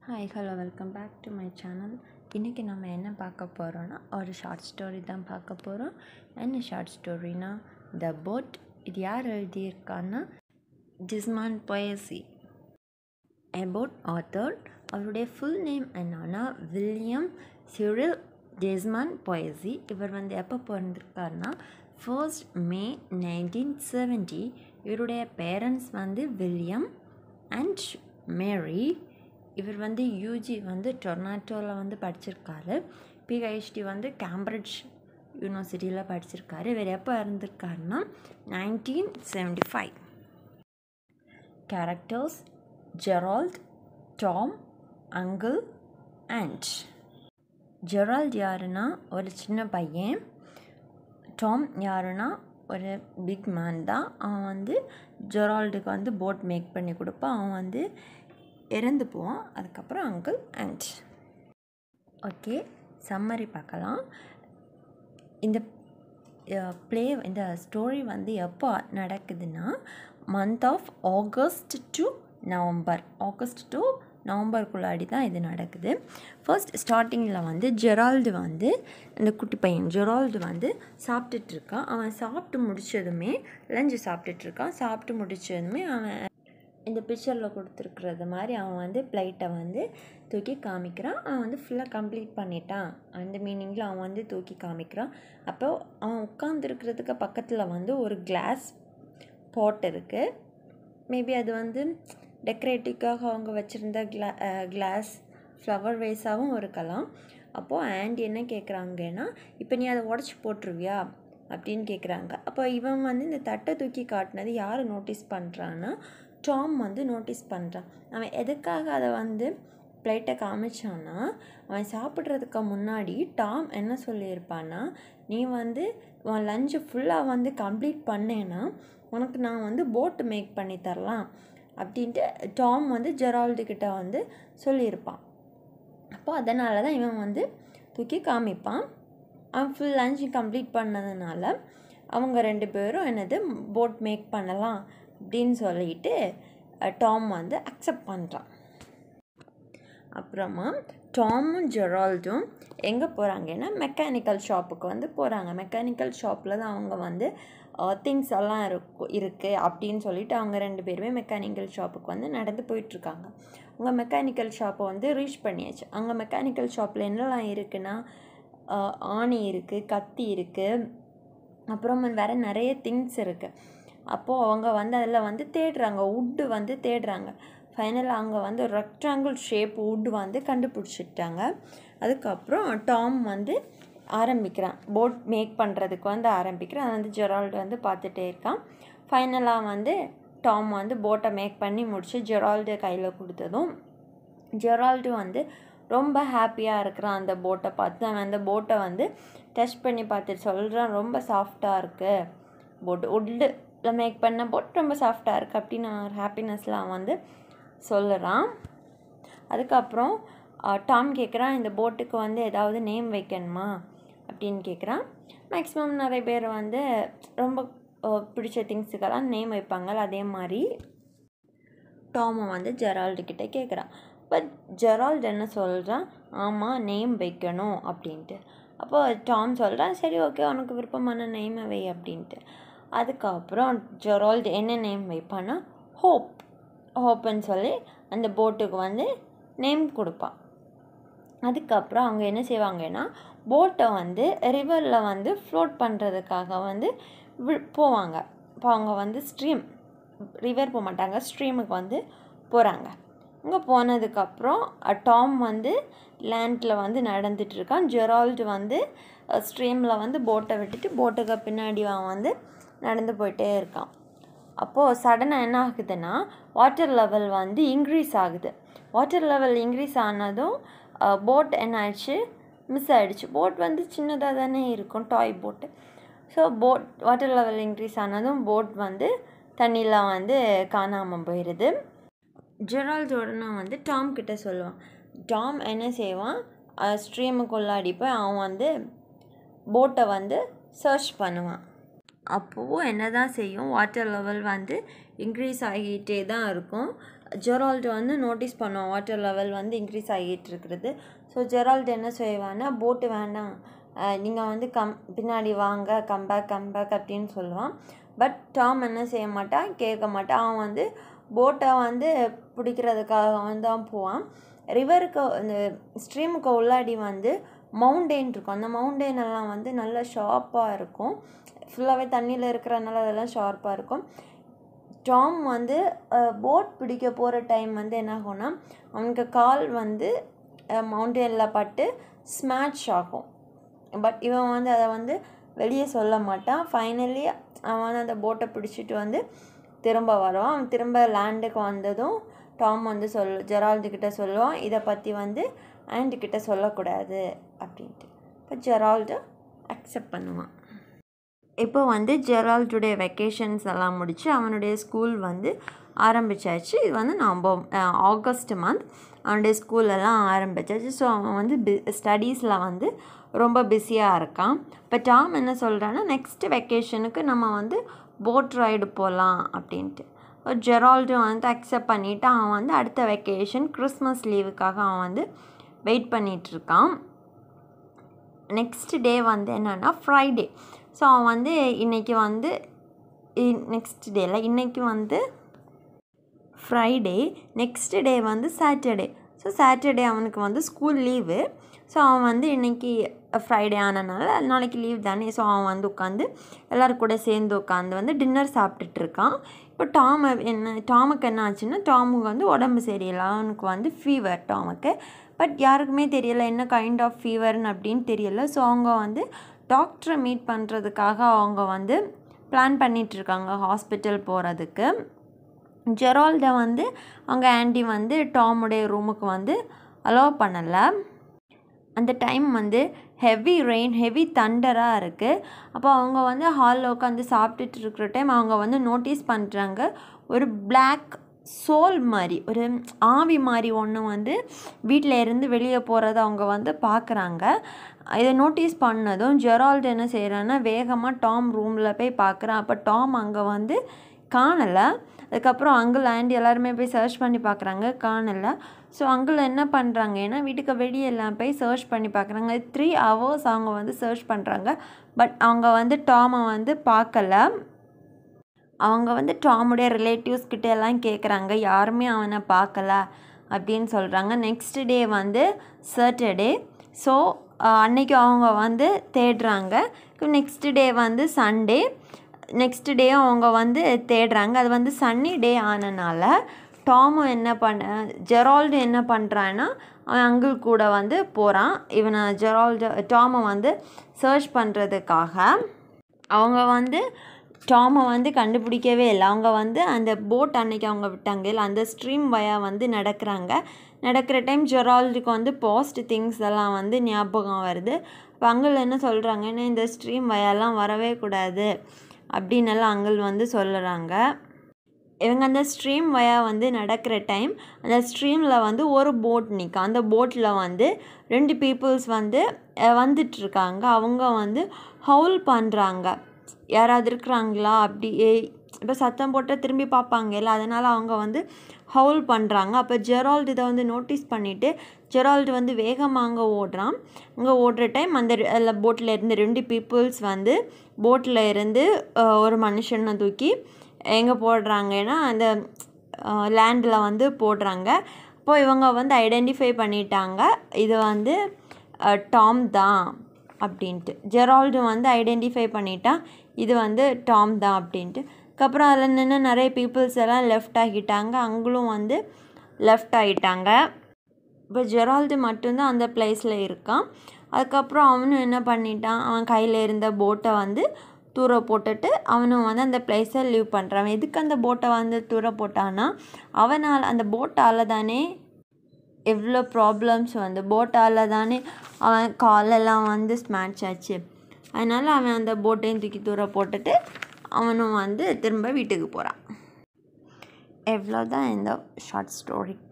hi hello welcome back to my channel இன்றைக்கி நம்ம என்ன பார்க்க போகிறோன்னா ஒரு ஷார்ட் ஸ்டோரி தான் பார்க்க போகிறோம் என்ன ஷார்ட் ஸ்டோரினா த போட் இது யார் எழுதியிருக்கான்னா டிஸ்மான் பொயசி அபவுட் ஆத்தர் அவருடைய ஃபுல் நேம் என்னன்னா வில்லியம் சிரில் டெஸ்மான் பொயசி இவர் வந்து எப்போ பிறந்திருக்காருன்னா ஃபர்ஸ்ட் மே நைன்டீன் செவன்ட்டி இவருடைய பேரண்ட்ஸ் வந்து வில்லியம் அண்ட் மேரி இவர் வந்து யூஜி வந்து டொர்னாட்டோவில் வந்து படிச்சிருக்காரு பிஹெச்டி வந்து கேம்பிரிட்ஜ் யூனிவர்சிட்டியில் படிச்சிருக்காரு இவர் எப்போ இறந்துருக்காருன்னா nineteen seventy five characters Gerald Tom uncle and Gerald யாருன்னா ஒரு சின்ன பையன் டாம் யாருன்னா ஒரு பிக் மேன் தான் அவன் வந்து ஜெரால்டுக்கு வந்து போட் மேக் பண்ணி கொடுப்பான் அவன் வந்து இறந்து போவான் அதுக்கப்புறம் அங்கிள் அண்ட் ஓகே சம்மரி பார்க்கலாம் இந்த ப்ளே இந்த ஸ்டோரி வந்து எப்போ நடக்குதுன்னா month of August to November August to நவம்பருக்குள்ளாடி தான் இது நடக்குது ஃபர்ஸ்ட் ஸ்டார்டிங்கில் வந்து ஜெரால்டு வந்து இந்த குட்டி பையன் ஜெரால்டு வந்து சாப்பிட்டுட்ருக்கான் அவன் சாப்பிட்டு முடித்ததுமே லஞ்சு சாப்பிட்டுட்ருக்கான் சாப்பிட்டு முடித்ததுமே அவன் இந்த பிக்சரில் கொடுத்துருக்குறது மாதிரி அவன் வந்து ப்ளைட்டை வந்து தூக்கி காமிக்கிறான் அவன் வந்து ஃபுல்லாக கம்ப்ளீட் பண்ணிட்டான் அந்த மீனிங்கில் அவன் வந்து தூக்கி காமிக்கிறான் அப்போ அவன் உட்காந்துருக்கிறதுக்கு பக்கத்தில் வந்து ஒரு கிளாஸ் பாட் இருக்குது மேபி அது வந்து டெக்கரேட்டிவ்காக அவங்க வச்சுருந்த கிளா கிளாஸ் ஃப்ளவர் வேஸாகவும் இருக்கலாம் அப்போது ஆண்டி என்ன கேட்குறாங்கன்னா இப்போ நீ அதை உடச்சி போட்டுருவியா அப்படின்னு கேட்குறாங்க அப்போ இவன் வந்து இந்த தட்டை தூக்கி காட்டினது யார் நோட்டீஸ் பண்ணுறான்னா டாம் வந்து நோட்டீஸ் பண்ணுறான் அவன் எதுக்காக அதை வந்து பிளேட்டை காமிச்சான்னா அவன் சாப்பிட்றதுக்கு முன்னாடி டாம் என்ன சொல்லியிருப்பான்னா நீ வந்து உன் லஞ்சு ஃபுல்லாக வந்து கம்ப்ளீட் பண்ணேன்னா உனக்கு நான் வந்து போட்டு மேக் பண்ணி தரலாம் அப்படின்ட்டு டாம் வந்து ஜெரால்டு கிட்ட வந்து சொல்லியிருப்பான் அப்போ அதனால தான் இவன் வந்து தூக்கி காமிப்பான் அவன் ஃபுல் லஞ்ச் கம்ப்ளீட் பண்ணதுனால அவங்க ரெண்டு பேரும் என்னது போட் மேக் பண்ணலாம் அப்படின்னு சொல்லிட்டு டாம் வந்து அக்செப்ட் பண்ணுறான் அப்புறமா டாமும் ஜெரால்டும் எங்கே போகிறாங்கன்னா மெக்கானிக்கல் ஷாப்புக்கு வந்து போகிறாங்க மெக்கானிக்கல் ஷாப்பில் தான் அவங்க வந்து திங்ஸ் எல்லாம் இருக்கும் இருக்குது அப்படின்னு சொல்லிட்டு அவங்க ரெண்டு பேருமே மெக்கானிக்கல் ஷாப்புக்கு வந்து நடந்து போயிட்டுருக்காங்க அவங்க மெக்கானிக்கல் ஷாப்பை வந்து ரீச் பண்ணியாச்சு அங்கே மெக்கானிக்கல் ஷாப்பில் என்னெல்லாம் இருக்குன்னா ஆணி இருக்குது கத்தி இருக்குது அப்புறம் வேறு நிறைய திங்ஸ் இருக்குது அப்போது அவங்க வந்து அதில் வந்து தேடுறாங்க உட்டு வந்து தேடுறாங்க ஃபைனலாக அங்கே வந்து ரெக்டாங்கிள் ஷேப் உட் வந்து கண்டுபிடிச்சிட்டாங்க அதுக்கப்புறம் டாம் வந்து ஆரம்பிக்கிறான் போட் மேக் பண்ணுறதுக்கு வந்து ஆரம்பிக்கிறான் அதை வந்து ஜெரால்டு வந்து பார்த்துட்டே இருக்கான் ஃபைனலாக வந்து டாம் வந்து போட்டை மேக் பண்ணி முடிச்சு ஜெரால்டு கையில் கொடுத்ததும் ஜெரால்டு வந்து ரொம்ப ஹாப்பியாக இருக்கிறான் அந்த போட்டை பார்த்து அவன் அந்த போட்டை வந்து டச் பண்ணி பார்த்துட்டு சொல்கிறான் ரொம்ப சாஃப்டாக இருக்குது போட்டு உட்டு மேக் பண்ண போட் ரொம்ப சாஃப்டாக இருக்குது அப்படின்னு ஒரு ஹாப்பினஸில் அவன் வந்து சொல்லுறான் அதுக்கப்புறம் டாம் கேட்குறான் இந்த போட்டுக்கு வந்து ஏதாவது நேம் வைக்கணுமா அப்படின்னு கேட்குறான் மேக்ஸிமம் நிறைய பேர் வந்து ரொம்ப பிடிச்ச திங்ஸுக்கெல்லாம் நேம் வைப்பாங்கள்ல அதே மாதிரி டாமை வந்து ஜெரால்டு கிட்டே கேட்குறான் பட் ஜெரால்டு என்ன சொல்கிறான் ஆமாம் நேம் வைக்கணும் அப்படின்ட்டு அப்போ டாம் சொல்கிறான் சரி ஓகே உனக்கு விருப்பமான நேமை வை அப்படின்ட்டு அதுக்கப்புறம் ஜெரால்டு என்ன நேம் வைப்பான்னா ஹோப் ஹோப்புன்னு சொல்லி அந்த போட்டுக்கு வந்து நேம் கொடுப்பான் அதுக்கப்புறம் அவங்க என்ன செய்வாங்கன்னா போட்டை வந்து ரிவரில் வந்து ஃப்ளோட் பண்ணுறதுக்காக வந்து போவாங்க இப்போ அவங்க வந்து ஸ்ட்ரீம் ரிவர் போக மாட்டாங்க ஸ்ட்ரீமுக்கு வந்து போகிறாங்க அங்கே போனதுக்கப்புறம் டாம் வந்து லேண்டில் வந்து நடந்துட்டுருக்கான் ஜெரால்டு வந்து ஸ்ட்ரீமில் வந்து போட்டை விட்டுட்டு போட்டுக்கு பின்னாடி அவன் வந்து நடந்து போயிட்டே இருக்கான் அப்போது சடனாக என்ன ஆகுதுன்னா வாட்டர் லெவல் வந்து இன்க்ரீஸ் ஆகுது வாட்டர் லெவல் இன்க்ரீஸ் ஆனதும் போட் என்ன ஆயிடுச்சு மிஸ் ஆகிடுச்சு போட் வந்து சின்னதாக தானே இருக்கும் டாய் போட்டு so boat water level increase ஆனதும் போட் வந்து தண்ணியில் வந்து காணாமல் போயிடுது ஜெரால்ட் உடனே வந்து டாம் கிட்ட சொல்லுவான் டாம் என்ன செய்வான் ஸ்ட்ரீமுக்குள்ளாடி போய் அவன் வந்து போட்டை வந்து சர்ச் பண்ணுவான் அப்போது என்ன தான் செய்யும் வாட்டர் லெவல் வந்து இன்க்ரீஸ் ஆகிட்டே தான் இருக்கும் ஜெரால்டு வந்து நோட்டீஸ் பண்ணுவான் வாட்டர் லெவல் வந்து இன்க்ரீஸ் ஆகிட்டு இருக்கிறது ஸோ ஜெரால்டு என்ன செய்வான்னா போட்டு வேண்டாம் நீங்கள் வந்து கம் பின்னாடி வாங்க கம்பேக் கம்பேக் அப்படின்னு சொல்லுவான் பட் டாம் என்ன செய்ய மாட்டான் கேட்க மாட்டான் அவன் வந்து போட்டை வந்து பிடிக்கிறதுக்காக வந்து தான் போவான் ரிவருக்கு இந்த ஸ்ட்ரீமுக்கு உள்ளாடி வந்து மவுண்டெயின் இருக்கும் அந்த மவுண்டெயின் எல்லாம் வந்து நல்லா ஷார்ப்பாக இருக்கும் ஃபுல்லாகவே தண்ணியில் இருக்கிறனால அதெல்லாம் ஷார்ப்பாக இருக்கும் டாம் வந்து போட் பிடிக்க போகிற டைம் வந்து என்ன ஆகும்னா அவனுக்கு கால் வந்து மவுண்டெயினில் பட்டு ஸ்மாட்ச் ஆகும் பட் இவன் வந்து அதை வந்து வெளியே சொல்ல மாட்டான் ஃபைனலி அவன் வந்து அந்த போட்டை பிடிச்சிட்டு வந்து திரும்ப வருவான் அவன் திரும்ப லேண்டுக்கு வந்ததும் டாம் வந்து சொல் ஜெரால்டு கிட்ட சொல்லுவான் இதை பற்றி வந்து ஆண்டி கிட்ட சொல்லக்கூடாது அப்படின்ட்டு இப்போ ஜெரால்டு அக்செப்ட் பண்ணுவான் இப்போ வந்து ஜெரால்டுடைய வெக்கேஷன்ஸ் எல்லாம் முடித்து அவனுடைய ஸ்கூல் வந்து ஆரம்பிச்சாச்சு இது வந்து நவம்பர் ஆகஸ்ட் மந்த் அவனுடைய ஸ்கூலெல்லாம் ஆரம்பிச்சாச்சு ஸோ அவன் வந்து பி ஸ்டடீஸில் வந்து ரொம்ப பிஸியாக இருக்கான் இப்போ டாம் என்ன சொல்கிறான்னா நெக்ஸ்ட் வெக்கேஷனுக்கு நம்ம வந்து போட் ரைடு போகலாம் அப்படின்ட்டு ஜெரால்டு வந்து அக்செப்ட் பண்ணிவிட்டு அவன் வந்து அடுத்த வெக்கேஷன் கிறிஸ்மஸ் லீவுக்காக அவன் வந்து வெயிட் பண்ணிகிட்ருக்கான் நெக்ஸ்ட் டே வந்து என்னென்னா ஃப்ரைடே ஸோ அவன் வந்து இன்றைக்கி வந்து நெக்ஸ்ட் டேல இன்றைக்கி வந்து ஃப்ரைடே நெக்ஸ்ட் டே வந்து சாட்டர்டே ஸோ சாட்டர்டே அவனுக்கு வந்து ஸ்கூல் லீவு ஸோ அவன் வந்து இன்றைக்கி ஃப்ரைடே ஆனனால நாளைக்கு லீவ் தானே ஸோ அவன் வந்து உட்காந்து எல்லோரும் கூட சேர்ந்து உட்காந்து வந்து டின்னர் சாப்பிட்டுட்டு இருக்கான் இப்போ டாம் என்ன டாமுக்கு என்ன ஆச்சுன்னா டாமுக்கு வந்து உடம்பு சரியில்லை அவனுக்கு வந்து ஃபீவர் டாமுக்கு பட் யாருக்குமே தெரியல என்ன கைண்ட் ஆஃப் ஃபீவர்னு அப்படின்னு தெரியல ஸோ அவங்க வந்து டாக்டரை மீட் பண்ணுறதுக்காக அவங்க வந்து பிளான் பண்ணிகிட்ருக்காங்க ஹாஸ்பிட்டல் போகிறதுக்கு ஜெரால்டை வந்து அவங்க ஆண்டி வந்து டாமுடைய ரூமுக்கு வந்து அலோவ் பண்ணலை அந்த டைம் வந்து ஹெவி ரெயின் ஹெவி தண்டராக இருக்குது அப்போ அவங்க வந்து ஹாலில் உட்காந்து சாப்பிட்டுட்டு இருக்கிற டைம் அவங்க வந்து நோட்டீஸ் பண்ணுறாங்க ஒரு பிளாக் சோல் மாதிரி ஒரு ஆவி மாதிரி ஒன்று வந்து வீட்டில் இருந்து வெளியே போகிறத அவங்க வந்து பார்க்குறாங்க இதை நோட்டீஸ் பண்ணதும் ஜெரால்டு என்ன செய்கிறான்னா வேகமாக டாம் ரூமில் போய் பார்க்குறான் அப்போ டாம் அங்கே வந்து காணலை அதுக்கப்புறம் அங்கிள் ஆண்டி எல்லாருமே போய் சர்ச் பண்ணி பார்க்குறாங்க காணலை ஸோ அங்கிள் என்ன பண்ணுறாங்க ஏன்னா வீட்டுக்கு வெளியே எல்லாம் போய் சர்ச் பண்ணி பார்க்குறாங்க த்ரீ ஹவர்ஸ் அவங்க வந்து சர்ச் பண்ணுறாங்க பட் அவங்க வந்து டாமை வந்து பார்க்கல அவங்க வந்து டாமுடைய ரிலேட்டிவ்ஸ் கிட்ட எல்லாம் கேட்குறாங்க யாருமே அவனை பார்க்கல அப்படின்னு சொல்கிறாங்க நெக்ஸ்ட் டே வந்து சாட்டர்டே ஸோ அன்னைக்கு அவங்க வந்து தேடுறாங்க நெக்ஸ்ட் டே வந்து சண்டே நெக்ஸ்ட் டேயும் அவங்க வந்து தேடுறாங்க அது வந்து சன்னி டே ஆனனால டாமும் என்ன பண்ண ஜெரால்டு என்ன பண்ணுறான்னா அவன் அங்கிள் கூட வந்து போகிறான் இவனை ஜெரால்டு டாமை வந்து சர்ச் பண்ணுறதுக்காக அவங்க வந்து டாமை வந்து கண்டுபிடிக்கவே இல்லை அவங்க வந்து அந்த போட் அன்னைக்கு அவங்க விட்டாங்க இல்லை அந்த ஸ்ட்ரீம் வயா வந்து நடக்கிறாங்க நடக்கிற டைம் ஜெரால்டுக்கு வந்து பாஸ்ட் திங்ஸ் எல்லாம் வந்து ஞாபகம் வருது இப்போ அங்கிள் என்ன சொல்கிறாங்கன்னா இந்த ஸ்ட்ரீம் வயாலாம் வரவே கூடாது அப்படின்னு எல்லாம் அங்கிள் வந்து சொல்லுறாங்க இவங்க அந்த ஸ்ட்ரீம் வயா வந்து நடக்கிற டைம் அந்த ஸ்ட்ரீமில் வந்து ஒரு போட் நிற்கும் அந்த போட்டில் வந்து ரெண்டு பீப்புள்ஸ் வந்து வந்துட்டுருக்காங்க அவங்க வந்து ஹவுல் பண்ணுறாங்க யாராவது இருக்கிறாங்களா அப்படி இப்போ சத்தம் போட்டால் திரும்பி பார்ப்பாங்க இல்லை அதனால் அவங்க வந்து ஹவுல் பண்ணுறாங்க அப்போ ஜெரால்டு இதை வந்து நோட்டீஸ் பண்ணிவிட்டு ஜெரால்டு வந்து வேகமாக அங்கே ஓடுறான் அங்கே ஓடுற டைம் அந்த போட்டில் இருந்து ரெண்டு பீப்புள்ஸ் வந்து போட்டில் இருந்து ஒரு மனுஷனை தூக்கி எங்கே போடுறாங்கன்னா அந்த லேண்டில் வந்து போடுறாங்க அப்போது இவங்க வந்து ஐடென்டிஃபை பண்ணிட்டாங்க இது வந்து டாம் தான் அப்படின்ட்டு ஜெரால்டு வந்து ஐடென்டிஃபை பண்ணிட்டான் இது வந்து டாம் தான் அப்படின்ட்டு அதுக்கப்புறம் அதில் நின்று நிறைய பீப்புள்ஸ் எல்லாம் லெஃப்ட் ஆகிட்டாங்க அங்களும் வந்து லெஃப்ட் ஆகிட்டாங்க இப்போ ஜெரால்டு மட்டும்தான் அந்த பிளேஸில் இருக்கான் அதுக்கப்புறம் அவனும் என்ன பண்ணிட்டான் அவன் கையில் இருந்த போட்டை வந்து தூர போட்டுட்டு அவனும் வந்து அந்த பிளேஸை லீவ் பண்ணுறான் எதுக்கு அந்த போட்டை வந்து தூர போட்டான்னா அவனால் அந்த போட்டால் தானே எவ்வளோ ப்ராப்ளம்ஸ் வந்து போட்டால் தானே அவன் காலெல்லாம் வந்து ஸ்மேட்ச் ஆச்சு அதனால் அவன் அந்த போட்டையும் தூக்கி தூர போட்டுட்டு அவனும் வந்து திரும்ப வீட்டுக்கு போகிறான் எவ்வளோ தான் இந்த ஷார்ட் ஸ்டோரி